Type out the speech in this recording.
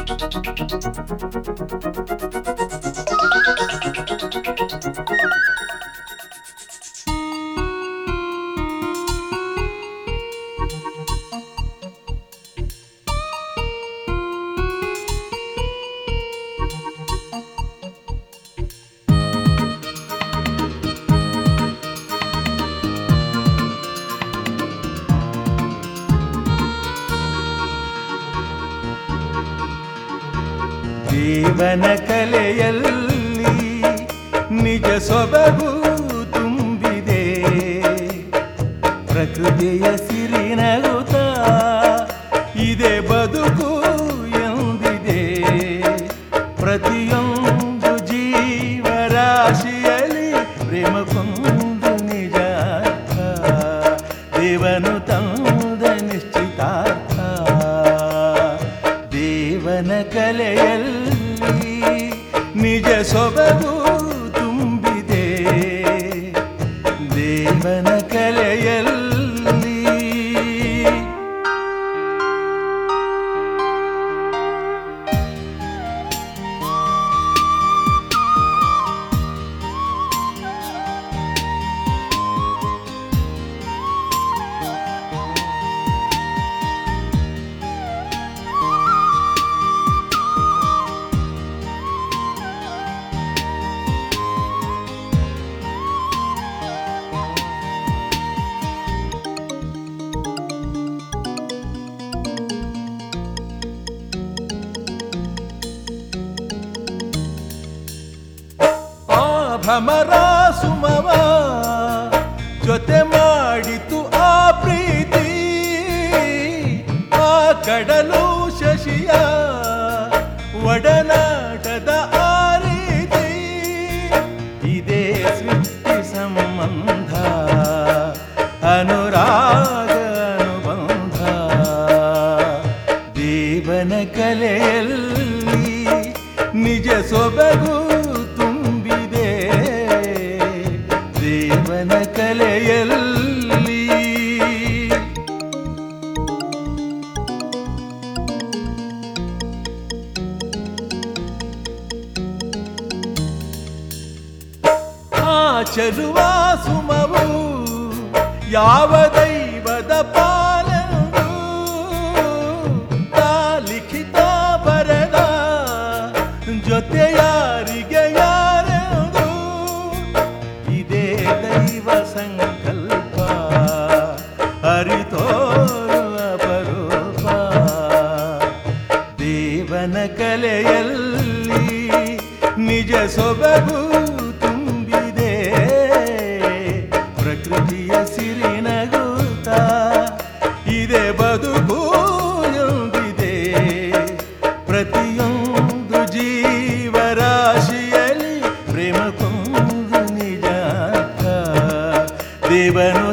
ಜೀವನ ಕಲೆಯಲ್ಲಿ ನಿಜ ಸೊಬಗು ತುಂಬಿದೆ ಪ್ರಕೃತಿಯ ಸಿರಿನಗುತ್ತ ಇದೆ ಬದುಕು ಎಂದಿದೆ ಪ್ರತಿಯೊಂದು ಜೀವರಾಶಿಯಲ್ಲಿ ಪ್ರೇಮ ಕೊಂದು ನಿಜ ಅರ್ಥ. ದೇವನು ತಂದ ನಿಶ್ಚಿತಾರ್ಥ ದೇವನ ಕಲೆಯಲ್ಲಿ ನಿಜ ಸೊಬಗು ತುಂಬಿದೆ ದೇವನ ಕಲೆಯಲ್ಲಿ ಆ ಭ್ರಮರ ಸುಮವ ಜೊತೆ ಮಾಡಿತು ಆ ಪ್ರೀತಿ ಆ ಕಡಲು ಶಶಿಯ ಒಡನಾಟದ ಆ ರೀತಿ ಇದೇ ಸೃಷ್ಟಿ ಸಂಬಂಧ ಅನುರಾಗ ಅನುಬಂಧ ದೇವನ ಕಲೆಯಲ್ಲಿ ನಿಜ ಸೊಬಗು ತುಂಬಿದೆ ದೇವನ ಕಲೆಯಲ್ಲಿ ಆ ಚಲುವ ಸುಮವು ಯಾವ ದೈವದ ಪಾಲನು ತಾ ಲಿಖಿತ ಬರದ ಜೊತೆ ಯಾರಿಗೆ ಯಾರೆಂದು ಇದೇ ದೈವ ಸಂಕಲ್ಪ ಅರಿತೋರುವ ಅಪರೂಪ ದೇವನ ಕಲೆಯಲ್ಲಿ ನಿಜ ಸೊಬಗು ತುಂಬಿದೆ ಪ್ರಕೃತಿಯ ಸಿರಿನಗುತ್ತ ಇದೆ ಬದುಕು ಎಂದಿದೆ ಪ್ರತಿಯೊಂದು ಜೀವರಾಶಿಯಲ್ಲಿ ಪ್ರೇಮ ಕೊಂದು ನಿಜ ಅರ್ಥ. ದೇವನು